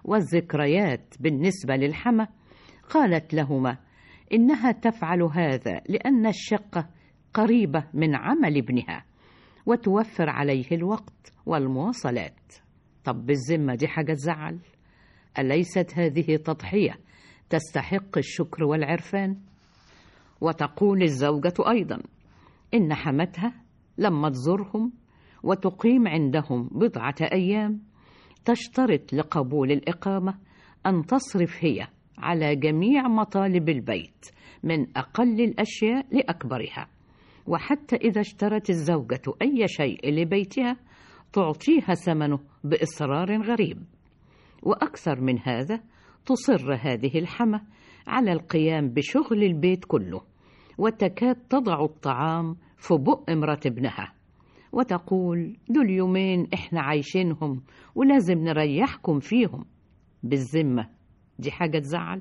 والذكريات بالنسبة للحمى قالت لهما إنها تفعل هذا لأن الشقة قريبة من عمل ابنها وتوفر عليه الوقت والمواصلات طب بالذمة دي حاجة تزعل أليست هذه تضحية تستحق الشكر والعرفان وتقول الزوجة أيضا إن حمتها لما تزورهم وتقيم عندهم بضعة أيام تشترط لقبول الإقامة أن تصرف هي على جميع مطالب البيت من أقل الأشياء لأكبرها وحتى إذا اشترت الزوجة أي شيء لبيتها تعطيها ثمنه بإصرار غريب وأكثر من هذا تصر هذه الحمى على القيام بشغل البيت كله وتكاد تضع الطعام في بق مرات ابنها وتقول دول يومين احنا عايشينهم ولازم نريحكم فيهم بالذمة دي حاجة تزعل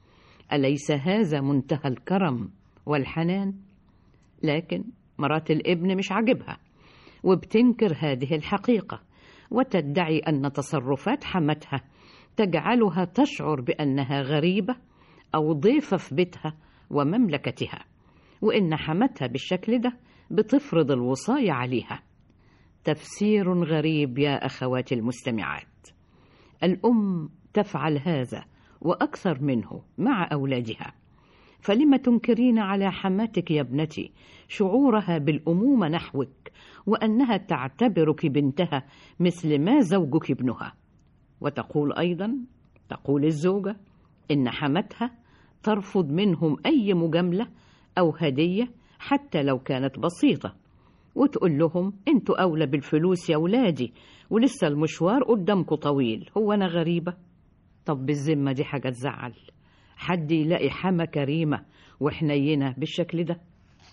أليس هذا منتهى الكرم والحنان لكن مرات الابن مش عاجبها وبتنكر هذه الحقيقة وتدعي أن تصرفات حمتها تجعلها تشعر بأنها غريبة أو ضيفة في بيتها ومملكتها وإن حمتها بالشكل ده بتفرض الوصاية عليها تفسير غريب يا أخواتي المستمعات الأم تفعل هذا وأكثر منه مع أولادها فلم تنكرين على حماتك يا ابنتي شعورها بالأمومة نحوك وأنها تعتبرك بنتها مثل ما زوجك ابنها وتقول أيضا تقول الزوجة إن حمتها ترفض منهم أي مجاملة أو هدية حتى لو كانت بسيطة وتقول لهم انتوا أولى بالفلوس يا ولادي ولسه المشوار قدامكم طويل هو أنا غريبة طب بالذمة دي حاجة تزعل حد يلاقي حما كريمة وحنينة بالشكل ده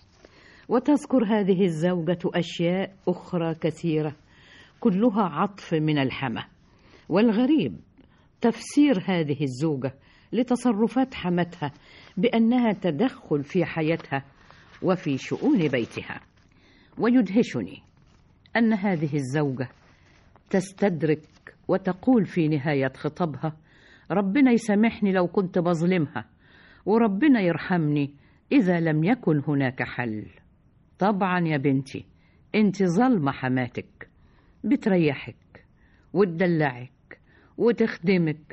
وتذكر هذه الزوجة أشياء أخرى كثيرة كلها عطف من الحمى والغريب تفسير هذه الزوجة لتصرفات حمتها بأنها تدخل في حياتها وفي شؤون بيتها ويدهشني أن هذه الزوجة تستدرك وتقول في نهاية خطابها ربنا يسامحني لو كنت بظلمها وربنا يرحمني إذا لم يكن هناك حل طبعا يا بنتي انت ظلمة حماتك بتريحك وتدلعك وتخدمك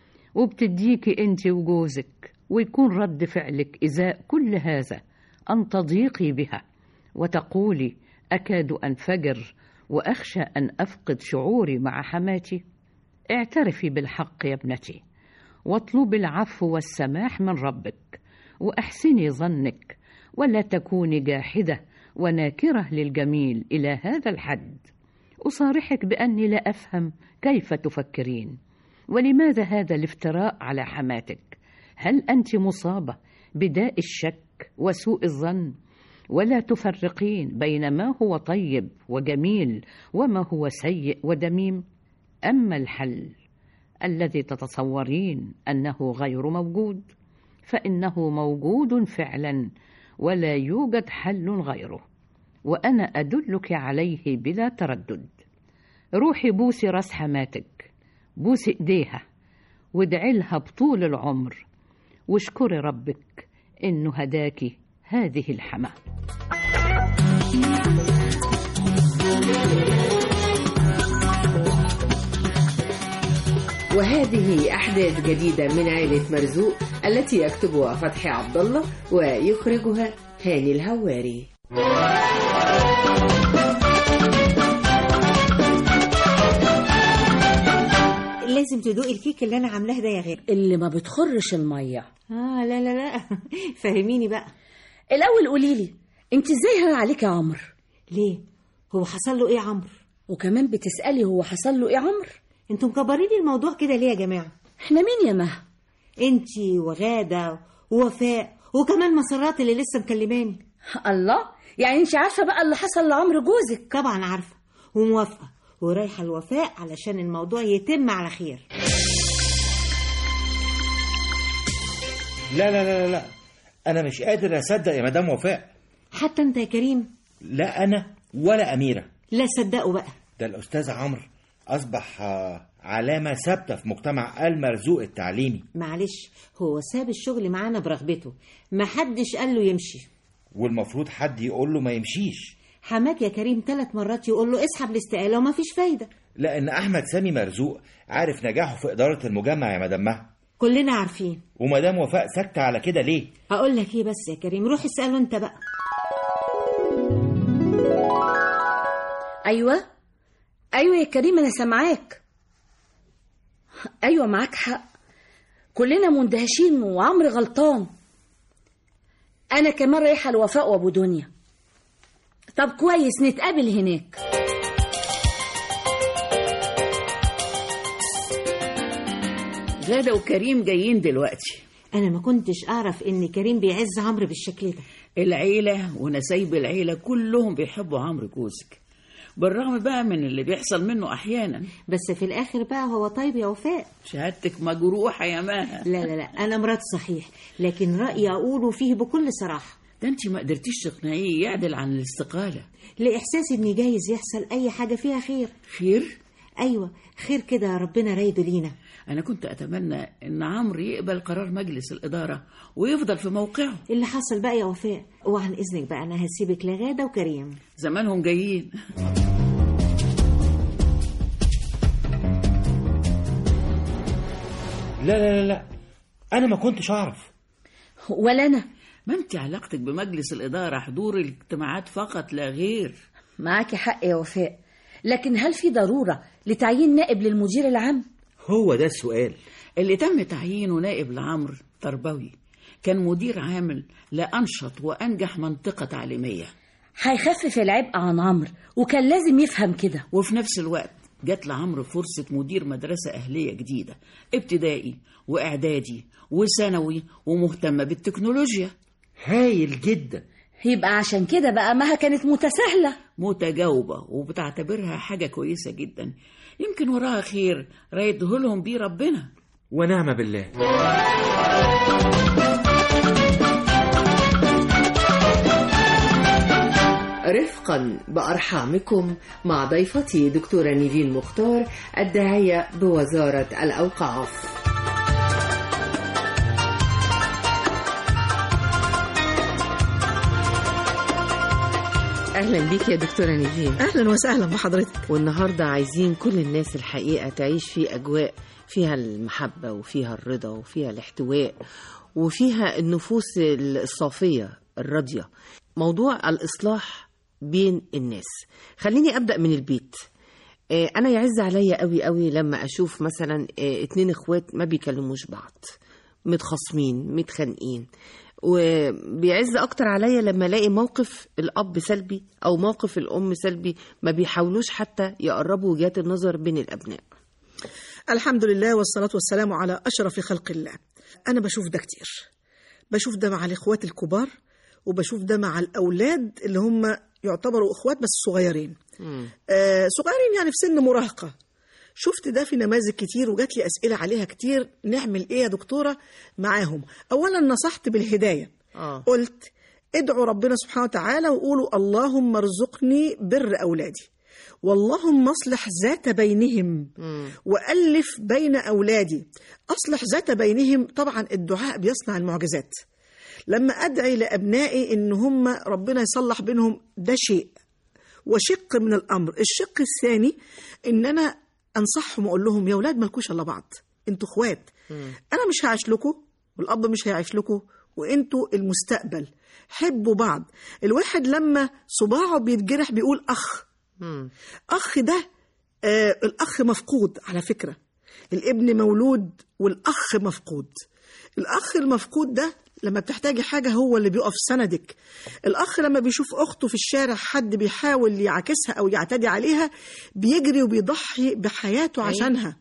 وبتديكي انت وجوزك ويكون رد فعلك إزاء كل هذا أن تضيقي بها وتقولي أكاد أنفجر وأخشى أن أفقد شعوري مع حماتي اعترفي بالحق يا ابنتي واطلبي العفو والسماح من ربك واحسني ظنك ولا تكوني جاحده وناكره للجميل الى هذا الحد اصارحك باني لا افهم كيف تفكرين ولماذا هذا الافتراء على حماتك هل انت مصابه بداء الشك وسوء الظن ولا تفرقين بين ما هو طيب وجميل وما هو سيء ودميم اما الحل الذي تتصورين انه غير موجود فانه موجود فعلا ولا يوجد حل غيره وانا ادلك عليه بلا تردد روحي بوسي راس حماتك بوسي ايديها وادعي لها بطول العمر واشكري ربك انه هداكي هذه الحماه وهذه أحداث جديدة من عائلة مرزوق التي يكتبها فتحي عبد الله ويخرجها هاني الهواري لازم تدوقي الكيك اللي انا عاملاه ده يا غير اللي ما بتخرش الميه اه لا لا لا فهميني بقى الاول قولي لي انت ازاي هان عليك يا عمرو ليه هو حصل له ايه يا عمرو وكمان بتسالي هو حصل له ايه عمرو انتوا مكبرين الموضوع كده ليه يا جماعه احنا مين يا مها انتي وغاده ووفاء وكمان مسرات اللي لسه مكلماني الله يعني انت عارفه بقى اللي حصل لعمرو جوزك طبعا عارفه وموافقه ورايحه الوفاء علشان الموضوع يتم على خير لا لا لا لا انا مش قادر اصدق يا مدام وفاء حتى انت يا كريم لا انا ولا اميره لا صدقوا بقى ده الاستاذ عمرو اصبح آه، علامة ثابتة في مجتمع المرزوق التعليمي معلش هو ساب الشغل معانا برغبته ما حدش قال له يمشي والمفروض حد يقول له ما يمشيش حماك يا كريم ثلاث مرات يقول له اسحب الاستقالة وما فيش فايدة لأن أحمد سامي مرزوق عارف نجاحه في إدارة المجمع يا مدام مها كلنا عارفين ومدام وفاء ساكتة على كده ليه؟ اقول لك ايه بس يا كريم روح اساله انت بقى ايوه ايوه يا كريم انا سامعاك ايوه معاك حق كلنا مندهشين وعمرو غلطان انا كمان رايحه لوفاء وابو دنيا طب كويس نتقابل هناك غادة وكريم جايين دلوقتي انا ما كنتش اعرف ان كريم بيعز عمرو بالشكل ده العيلة ونسايب العيلة كلهم بيحبوا عمرو جوزك بالرغم بقى من اللي بيحصل منه أحيانا بس في الاخر بقى هو طيب يا وفاء شهادتك مجروحة يا ماها لا لا لا انا مرات صحيح لكن رايي اقوله فيه بكل صراحه ده انت ما قدرتيش تقنعيه يعدل عن الاستقالة لاحساسي ان جايز يحصل اي حاجه فيها خير خير ايوه خير كده ربنا رايده لينا أنا كنت أتمنى إن عمرو يقبل قرار مجلس الإدارة ويفضل في موقعه اللي حصل بقى يا وفاء وعن اذنك بقى انا هسيبك لغاده وكريم زمانهم جايين لا لا لا لا أنا ما كنتش أعرف ولا انا ما انت علاقتك بمجلس الإدارة حضور الاجتماعات فقط لا غير معاكي حق يا وفاء لكن هل في ضروره لتعيين نائب للمدير العام هو ده السؤال اللي تم تعيينه نائب لعمرو تربوي كان مدير عامل لأنشط وأنجح منطقة تعليمية هيخفف العبء عن عمرو وكان لازم يفهم كده وفي نفس الوقت جات لعمرو فرصة مدير مدرسة أهلية جديدة ابتدائي وإعدادي وثانوي ومهتمة بالتكنولوجيا هايل جدا يبقى عشان كده بقى مها كانت متساهله متجاوبة وبتعتبرها حاجة كويسة جدا يمكن وراها خير رايدهولهم بيه ربنا ونعم بالله رفقا بأرحامكم مع ضيفتي دكتورة نيفين مختار الداعية بوزارة الأوقاف اهلا بيك يا دكتوره نيفين اهلا وسهلا بحضرتك والنهارده عايزين كل الناس الحقيقه تعيش في اجواء فيها المحبه وفيها الرضا وفيها الاحتواء وفيها النفوس الصافيه الراضيه موضوع الاصلاح بين الناس خليني ابدا من البيت آه، انا يعز عليا قوي قوي لما اشوف مثلا آه، اتنين اخوات ما بيكلموش بعض متخاصمين متخانقين وبيعز اكتر عليا لما الاقي موقف الاب سلبي او موقف الام سلبي ما بيحاولوش حتى يقربوا وجهات النظر بين الابناء الحمد لله والصلاة والسلام على أشرف خلق الله أنا بشوف ده كتير بشوف ده مع الإخوات الكبار وبشوف ده مع الأولاد اللي هم يعتبروا إخوات بس صغيرين آه صغيرين يعني في سن مراهقة شفت ده في نماذج كتير وجات لي أسئلة عليها كتير نعمل إيه يا دكتورة معاهم أولا نصحت بالهداية اه قلت ادعوا ربنا سبحانه وتعالى وقولوا اللهم ارزقني بر أولادي واللهم اصلح ذات بينهم وألف بين أولادي أصلح ذات بينهم طبعا الدعاء بيصنع المعجزات لما أدعي لأبنائي إن هم ربنا يصلح بينهم ده شيء وشق من الأمر الشق الثاني إن أنا أنصحهم وأقول لهم يا أولاد مالكوش إلا بعض أنتوا إخوات أنا مش هعيش لكم والأب مش هيعيش لكم وأنتوا المستقبل حبوا بعض الواحد لما صباعه بيتجرح بيقول أخ أخ ده آه الأخ مفقود على فكرة الابن مولود والأخ مفقود الأخ المفقود ده لما بتحتاجي حاجة هو اللي بيقف سندك الأخ لما بيشوف أخته في الشارع حد بيحاول يعاكسها أو يعتدي عليها بيجري وبيضحي بحياته عشانها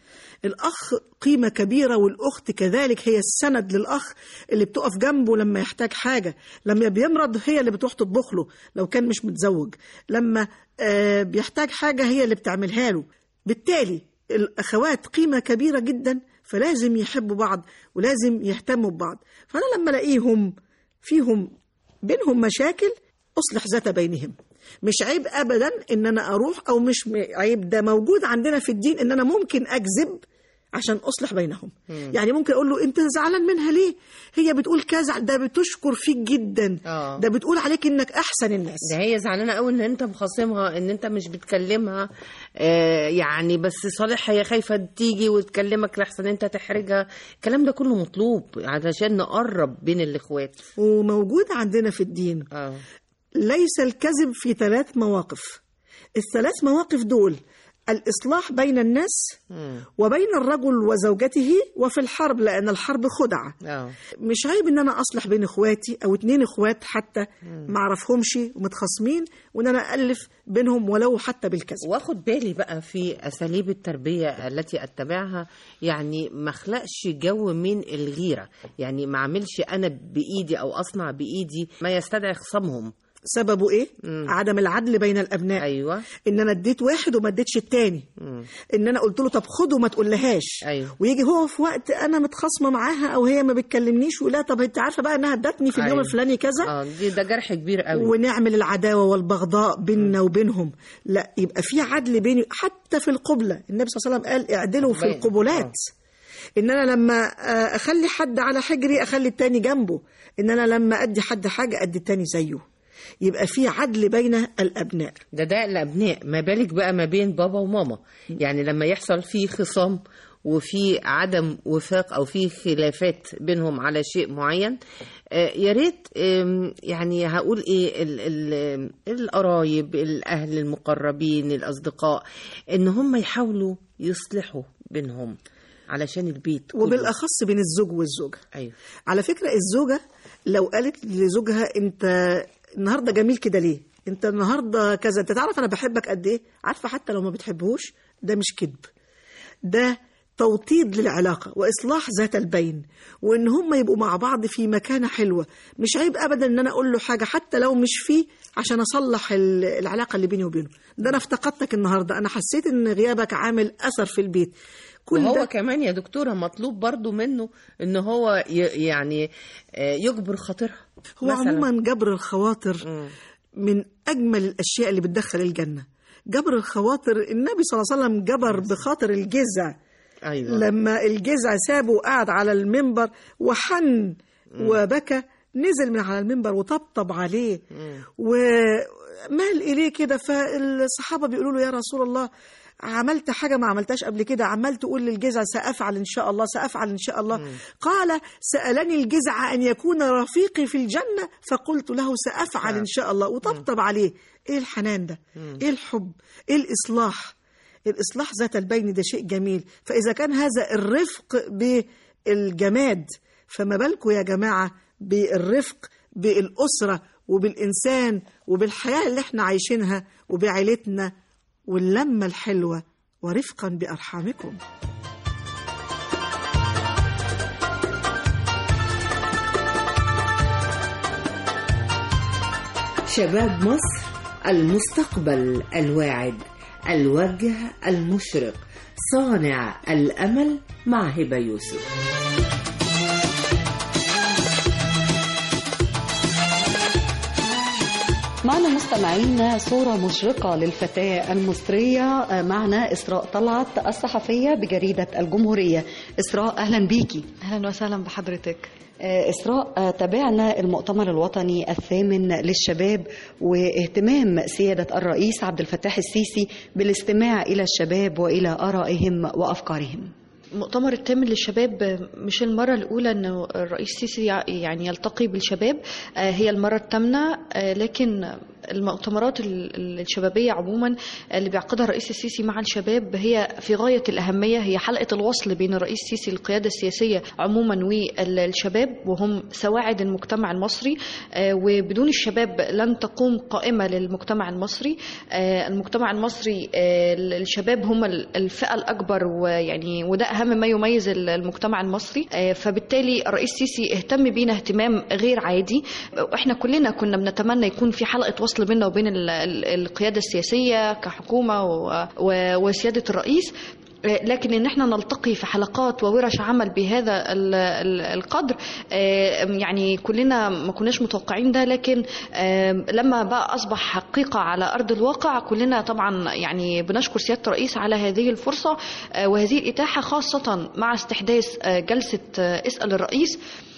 الأخ قيمة كبيرة والأخت كذلك هي السند للأخ اللي بتقف جنبه لما يحتاج حاجة لما بيمرض هي اللي بتروح تطبخ له لو كان مش متزوج لما آه بيحتاج حاجة هي اللي بتعملها له بالتالي الأخوات قيمة كبيرة جدا فلازم يحبوا بعض ولازم يهتموا ببعض فأنا لما ألاقيهم فيهم بينهم مشاكل أصلح ذات بينهم مش عيب ابدا ان انا اروح او مش م- عيب ده موجود عندنا في الدين ان انا ممكن اكذب عشان اصلح بينهم يعني ممكن اقول له انت زعلان منها ليه هي بتقول كذا ده بتشكر فيك جدا آه. ده بتقول عليك انك احسن الناس ده هي زعلانه قوي ان انت مخاصمها ان انت مش بتكلمها آه يعني بس صالح هي خايفه تيجي وتكلمك لحسن انت تحرجها الكلام ده كله مطلوب علشان نقرب بين الاخوات وموجود عندنا في الدين اه ليس الكذب في ثلاث مواقف الثلاث مواقف دول الإصلاح بين الناس وبين الرجل وزوجته وفي الحرب لأن الحرب خدعة اه مش عيب ان انا اصلح بين اخواتي او اتنين اخوات حتى ما اعرفهمش ومتخاصمين وان انا الف بينهم ولو حتى بالكذب واخد بالي بقى في اساليب التربيه التي اتبعها يعني ما اخلقش جو من الغيره يعني ما اعملش انا بايدي او اصنع بايدي ما يستدعي خصامهم سببه ايه عدم العدل بين الابناء ايوه ان انا اديت واحد وما اديتش التاني ان انا قلت له طب خد وما تقولهاش أيوة. ويجي هو في وقت انا متخاصمه معاها او هي ما بتكلمنيش ولا طب انت عارفه بقى انها ادتني في اليوم أيوة. الفلاني كذا اه دي ده جرح كبير قوي ونعمل العداوة والبغضاء بيننا وبينهم لا يبقى في عدل بيني حتى في القبلة النبي صلى الله عليه وسلم قال اعدلوا في بين. القبلات ان انا لما آه، اخلي حد على حجري اخلي التاني جنبه ان انا لما ادي حد حاجة ادي التاني زيه يبقى في عدل بين الابناء ده ده الابناء ما بالك بقى ما بين بابا وماما يعني لما يحصل فيه خصام وفي عدم وفاق او في خلافات بينهم على شيء معين آه، يا ريت آم، يعني هقول ايه ال- ال- القرايب الاهل المقربين الاصدقاء ان هم يحاولوا يصلحوا بينهم علشان البيت كله. وبالاخص بين الزوج والزوجة ايوه على فكرة الزوجة لو قالت لزوجها انت النهارده جميل كده ليه انت النهارده كذا انت تعرف انا بحبك قد ايه عارفه حتى لو ما بتحبهوش ده مش كذب ده توطيد للعلاقة وإصلاح ذات البين وإن هم يبقوا مع بعض في مكانة حلوة مش عيب أبدا إن أنا أقول له حاجة حتى لو مش فيه عشان أصلح ال- العلاقة اللي بيني وبينه ده أنا افتقدتك النهاردة أنا حسيت إن غيابك عامل أثر في البيت كل وهو ده كمان يا دكتورة مطلوب برضو منه ان هو ي- يعني آه، يجبر خاطرها هو مثلاً. عموما جبر الخواطر من اجمل الاشياء اللي بتدخل الجنه جبر الخواطر النبي صلى الله عليه وسلم جبر بخاطر الجزع ايوه لما الجزع سابه وقعد على المنبر وحن وبكى نزل من على المنبر وطبطب عليه ومال إليه كده فالصحابة بيقولوا له يا رسول الله عملت حاجة ما عملتهاش قبل كده عمال تقول للجزع سأفعل إن شاء الله سأفعل إن شاء الله قال سألني الجزع أن يكون رفيقي في الجنة فقلت له سأفعل إن شاء الله وطبطب عليه إيه الحنان ده إيه الحب إيه الإصلاح الإصلاح ذات البين ده شيء جميل فإذا كان هذا الرفق بالجماد فما بالكم يا جماعة بالرفق بالأسرة وبالإنسان وبالحياة اللي احنا عايشينها وبعيلتنا واللمة الحلوة ورفقا بأرحامكم شباب مصر المستقبل الواعد الوجه المشرق صانع الأمل مع هبة يوسف معنا مستمعينا صورة مشرقة للفتاة المصرية معنا إسراء طلعت الصحفية بجريدة الجمهورية إسراء أهلا بيكي اهلا وسهلا بحضرتك آه، إسراء آه، تابعنا المؤتمر الوطني الثامن للشباب واهتمام سيادة الرئيس عبد الفتاح السيسي بالاستماع إلى الشباب وإلى آرائهم وأفكارهم مؤتمر الثامن للشباب مش المرة الأولى أن الرئيس السيسي يع- يعني يلتقي بالشباب آه، هي المرة الثامنة آه، لكن المؤتمرات ال- ال- الشبابية عموما اللي بيعقدها الرئيس السيسي مع الشباب هي في غاية الأهمية هي حلقة الوصل بين الرئيس السيسي القيادة السياسية عموما والشباب وهم سواعد المجتمع المصري آه، وبدون الشباب لن تقوم قائمة للمجتمع المصري آه، المجتمع المصري آه، الشباب هم ال- الفئة الأكبر ويعني وده أهم ما يميز ال- المجتمع المصري آه، فبالتالي الرئيس السيسي اهتم بينا اهتمام غير عادي واحنا كلنا كنا بنتمنى يكون في حلقة وصل بيننا وبين ال- ال- القيادة السياسية كحكومة و- و- وسيادة الرئيس لكن ان احنا نلتقي في حلقات وورش عمل بهذا ال- ال- القدر آه، يعني كلنا ما كناش متوقعين ده لكن آه، لما بقى اصبح حقيقه على ارض الواقع كلنا طبعا يعني بنشكر سياده الرئيس على هذه الفرصه آه، وهذه الاتاحه خاصه مع استحداث آه، جلسه آه، اسال الرئيس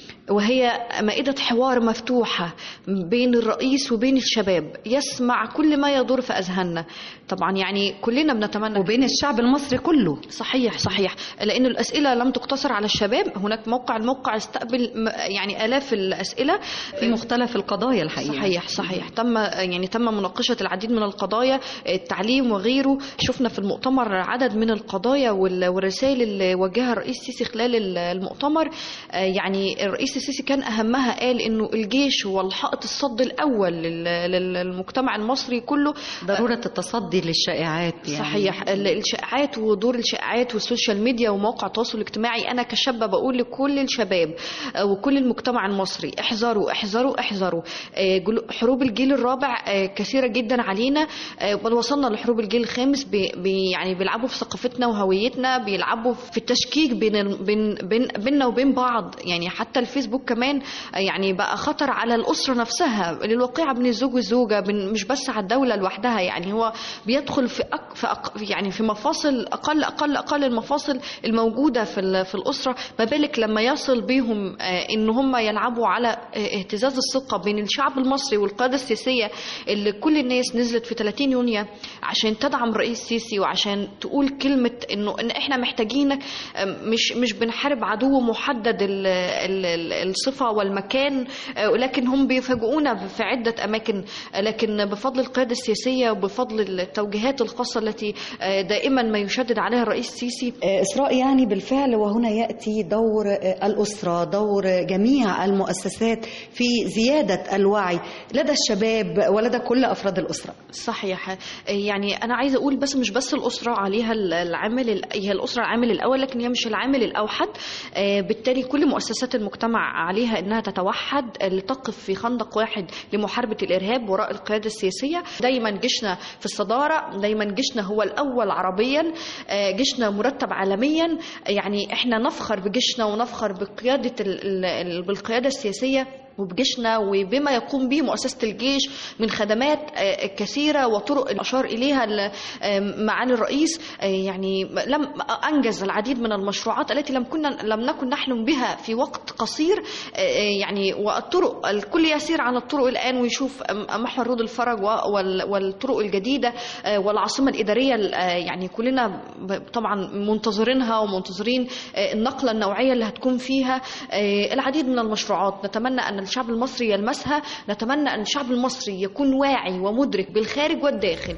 وهي مائدة حوار مفتوحة بين الرئيس وبين الشباب يسمع كل ما يدور في أذهاننا طبعا يعني كلنا بنتمنى وبين الشعب المصري كله صحيح صحيح لأن الأسئلة لم تقتصر على الشباب هناك موقع الموقع استقبل م- يعني آلاف الأسئلة في مختلف القضايا الحقيقة صحيح صحيح تم يعني تم مناقشة العديد من القضايا التعليم وغيره شفنا في المؤتمر عدد من القضايا وال- والرسائل اللي وجهها الرئيس السيسي خلال ال- المؤتمر آه، يعني الرئيس السيسي كان أهمها قال إنه الجيش هو الحائط الصد الأول لل- لل- للمجتمع المصري كله ضرورة التصدي للشائعات يعني صحيح ال- الشائعات ودور الشائعات والسوشيال ميديا ومواقع التواصل الاجتماعي انا كشابه بقول لكل الشباب آه، وكل المجتمع المصري احذروا احذروا احذروا آه، جلو- حروب الجيل الرابع آه، كثيره جدا علينا آه، بل وصلنا لحروب الجيل الخامس بي بي- يعني بيلعبوا في ثقافتنا وهويتنا بيلعبوا في التشكيك بين ال- بين بين بيننا وبين بعض يعني حتى الفيسبوك كمان آه، يعني بقى خطر على الاسره نفسها الواقعه بين الزوج والزوجه بين مش بس على الدوله لوحدها يعني هو بيدخل في أك في أق يعني في مفاصل اقل اقل اقل المفاصل الموجوده في ال- في الاسره ما بالك لما يصل بيهم آه، ان هم يلعبوا على آه، اهتزاز الثقه بين الشعب المصري والقياده السياسيه اللي كل الناس نزلت في 30 يونيو عشان تدعم الرئيس السيسي وعشان تقول كلمه انه ان احنا محتاجينك آه، مش مش بنحارب عدو محدد ال- ال- ال- الصفه والمكان آه، ولكن هم بيفاجئونا في عده اماكن آه، لكن بفضل القياده السياسيه وبفضل التوجيهات الخاصه التي آه، دائما ما يشدد عليها الرئيس السيسي آه، إسراء يعني بالفعل وهنا يأتي دور آه، الأسرة دور جميع المؤسسات في زيادة الوعي لدى الشباب ولدى كل أفراد الأسرة صحيح يعني انا عايزه اقول بس مش بس الاسره عليها العامل ال- هي الاسره العامل الاول لكن هي مش العامل الاوحد آه، بالتالي كل مؤسسات المجتمع عليها انها تتوحد آه، لتقف في خندق واحد لمحاربه الارهاب وراء القياده السياسيه دايما جيشنا في الصداره دايما جيشنا هو الاول عربيا آه، جيشنا مرتب عالميا يعني احنا نفخر بجيشنا ونفخر بقياده ال- ال- ال- بالقياده السياسيه وبجيشنا وبما يقوم به مؤسسة الجيش من خدمات آه، كثيرة وطرق أشار إليها ال- آه، معالي الرئيس آه، يعني لم أنجز العديد من المشروعات التي لم كنا لم نكن نحلم بها في وقت قصير آه، يعني والطرق الكل يسير على الطرق الآن ويشوف آه، محور رود الفرج و- وال- والطرق الجديدة آه، والعاصمة الإدارية آه، يعني كلنا ب- طبعا منتظرينها ومنتظرين آه، النقلة النوعية اللي هتكون فيها آه، العديد من المشروعات نتمنى أن الشعب المصري يلمسها نتمنى أن الشعب المصري يكون واعي ومدرك بالخارج والداخل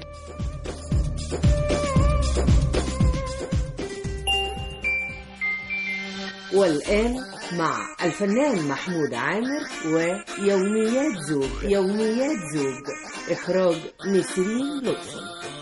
والآن مع الفنان محمود عامر ويوميات زوج يوميات زوج إخراج نسرين لطفي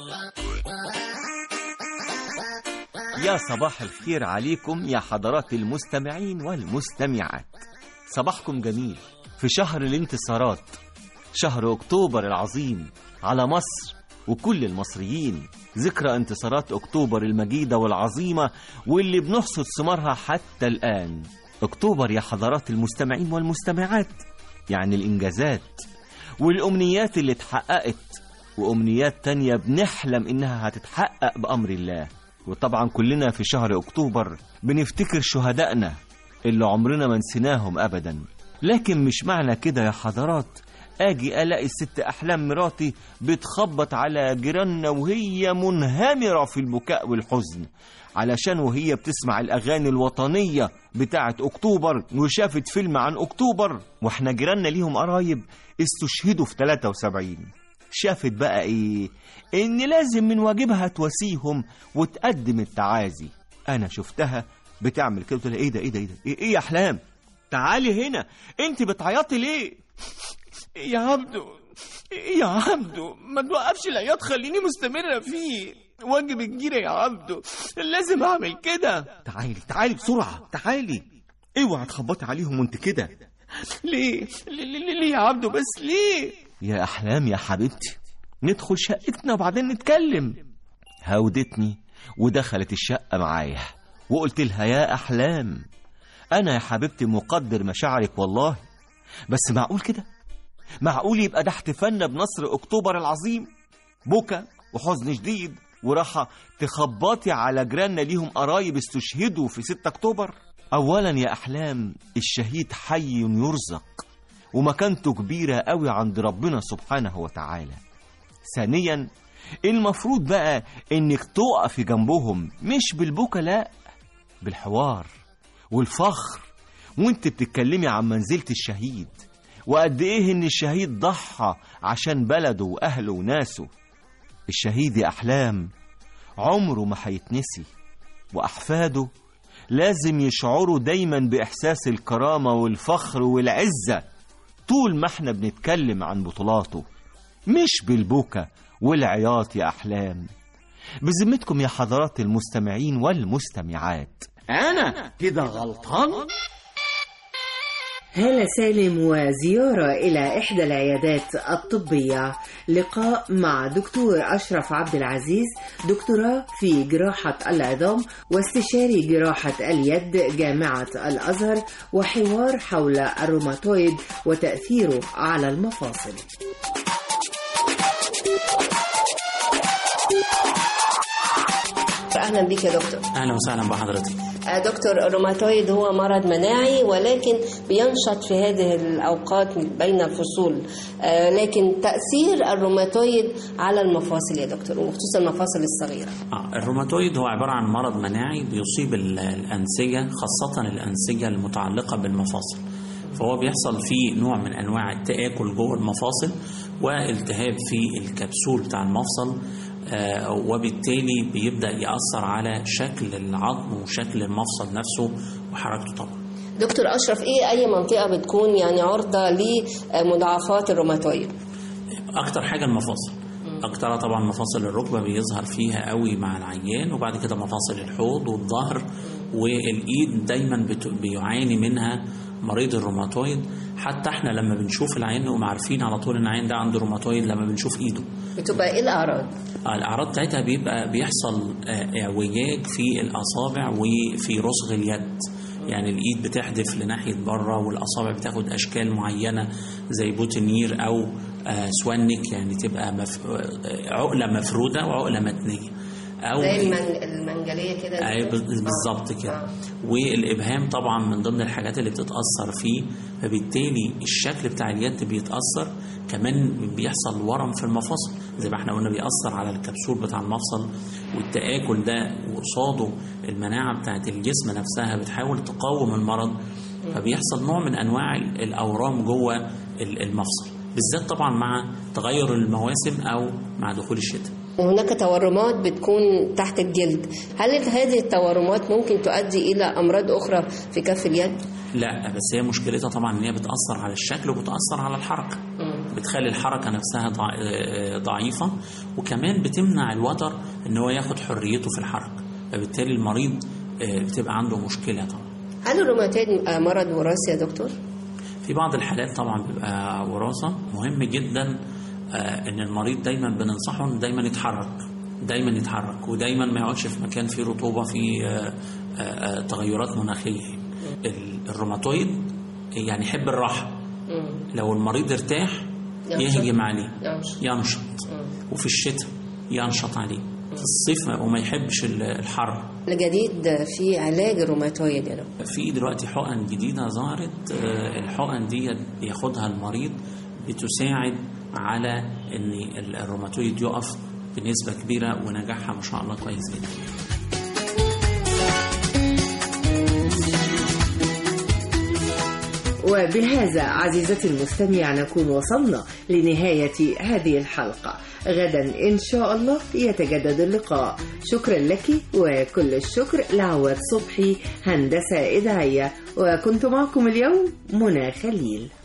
يا صباح الخير عليكم يا حضرات المستمعين والمستمعات صباحكم جميل في شهر الانتصارات شهر أكتوبر العظيم على مصر وكل المصريين ذكرى انتصارات أكتوبر المجيدة والعظيمة واللي بنحصد ثمارها حتى الآن أكتوبر يا حضرات المستمعين والمستمعات يعني الإنجازات والأمنيات اللي اتحققت وأمنيات تانية بنحلم إنها هتتحقق بأمر الله وطبعا كلنا في شهر أكتوبر بنفتكر شهدائنا اللي عمرنا ما نسيناهم أبدا لكن مش معنى كده يا حضرات اجي الاقي الست احلام مراتي بتخبط على جيراننا وهي منهمره في البكاء والحزن علشان وهي بتسمع الاغاني الوطنيه بتاعه اكتوبر وشافت فيلم عن اكتوبر واحنا جيراننا ليهم قرايب استشهدوا في 73 شافت بقى ايه ان لازم من واجبها تواسيهم وتقدم التعازي انا شفتها بتعمل كده قلت لها ايه ده ايه ده ايه ده ايه, إيه يا احلام تعالي هنا انت بتعيطي ليه يا عبدو يا عبدو ما توقفش العياط خليني مستمرة فيه واجب الجيرة يا عبدو لازم اعمل كده تعالي تعالي بسرعة تعالي اوعى تخبطي عليهم وانت كده ليه ليه, ليه, ليه يا عبدو بس ليه يا احلام يا حبيبتي ندخل شقتنا وبعدين نتكلم هودتني ودخلت الشقة معايا وقلت لها يا أحلام أنا يا حبيبتي مقدر مشاعرك والله بس معقول كده معقول يبقى ده احتفالنا بنصر أكتوبر العظيم بكى وحزن شديد وراحة تخبطي على جيراننا ليهم قرايب استشهدوا في 6 أكتوبر أولا يا أحلام الشهيد حي يرزق ومكانته كبيرة قوي عند ربنا سبحانه وتعالى ثانيا المفروض بقى انك تقفي جنبهم مش بالبكا لا بالحوار والفخر وانت بتتكلمي عن منزلة الشهيد وقد ايه ان الشهيد ضحى عشان بلده واهله وناسه الشهيد يا احلام عمره ما هيتنسي واحفاده لازم يشعروا دايما باحساس الكرامه والفخر والعزه طول ما احنا بنتكلم عن بطولاته مش بالبكا والعياط يا احلام بذمتكم يا حضرات المستمعين والمستمعات أنا كده غلطان هالة سالم وزيارة إلى إحدى العيادات الطبية لقاء مع دكتور أشرف عبد العزيز دكتوراه في جراحة العظام واستشاري جراحة اليد جامعة الأزهر وحوار حول الروماتويد وتأثيره على المفاصل اهلا بيك يا دكتور اهلا وسهلا بحضرتك آه، دكتور الروماتويد هو مرض مناعي ولكن بينشط في هذه الاوقات بين الفصول آه، لكن تاثير الروماتويد على المفاصل يا دكتور وخصوصا المفاصل الصغيره آه، الروماتويد هو عبارة عن مرض مناعي بيصيب ال- الأنسجة خاصة الأنسجة المتعلقة بالمفاصل فهو بيحصل فيه نوع من أنواع التآكل جوه المفاصل والتهاب في الكبسول بتاع المفصل آه، وبالتالي بيبدأ يأثر على شكل العظم وشكل المفصل نفسه وحركته طبعا دكتور اشرف ايه اي منطقه بتكون يعني عرضه لمضاعفات الروماتويد اكتر حاجه المفاصل اكتر طبعا مفاصل الركبه بيظهر فيها قوي مع العيان وبعد كده مفاصل الحوض والظهر والايد دايما بت- بيعاني منها مريض الروماتويد حتى احنا لما بنشوف العيان نقوم عارفين على طول ان العيان ده عنده روماتويد لما بنشوف ايده بتبقى ايه الاعراض آه، الأعراض بتاعتها بيبقى بيحصل آه، اعوجاج في الأصابع وفي رسغ اليد يعني الإيد بتحدف لناحية بره والأصابع بتاخد أشكال معينة زي بوتنير أو آه، سوانك يعني تبقى مف... آه، عقلة مفرودة وعقلة متنية أو زي المن- المنجليه كده أي بال- بالظبط كده والابهام طبعا من ضمن الحاجات اللي بتتاثر فيه فبالتالي الشكل بتاع اليد بيتاثر كمان بيحصل ورم في المفاصل زي ما احنا قلنا بيأثر على الكبسول بتاع المفصل والتآكل ده وقصاده المناعة بتاعت الجسم نفسها بتحاول تقاوم المرض فبيحصل نوع من أنواع ال- الأورام جوه ال- المفصل بالذات طبعا مع تغير المواسم أو مع دخول الشتاء وهناك تورمات بتكون تحت الجلد هل هذه التورمات ممكن تؤدي الى امراض اخرى في كف اليد لا بس هي مشكلتها طبعا ان هي بتاثر على الشكل وبتاثر على الحركه بتخلي الحركه نفسها ضع- آه، ضعيفه وكمان بتمنع الوتر ان هو ياخد حريته في الحركه فبالتالي المريض آه، بتبقى عنده مشكله طبعا هل الروماتويد آه، مرض وراثي يا دكتور في بعض الحالات طبعا بيبقى وراثه مهم جدا آه، ان المريض دايما بننصحه انه دايما يتحرك دايما يتحرك ودايما ما يقعدش في مكان فيه رطوبه فيه آه، آه، آه، تغيرات مناخيه ال- الروماتويد يعني يحب الراحه لو المريض ارتاح ينشط. يهجم عليه ينشط. ينشط وفي الشتاء ينشط عليه في الصيف ما- وما يحبش ال- الحر الجديد في علاج الروماتويد يا دكتور في دلوقتي حقن جديدة ظهرت آه، الحقن دي بياخدها المريض بتساعد على ان ال- الروماتويد يقف بنسبة كبيرة ونجاحها ما شاء الله كويس جدا وبهذا عزيزتي المستمع نكون وصلنا لنهاية هذه الحلقة غدا إن شاء الله يتجدد اللقاء شكرا لك وكل الشكر لعواد صبحي هندسة إذاعية وكنت معكم اليوم منى خليل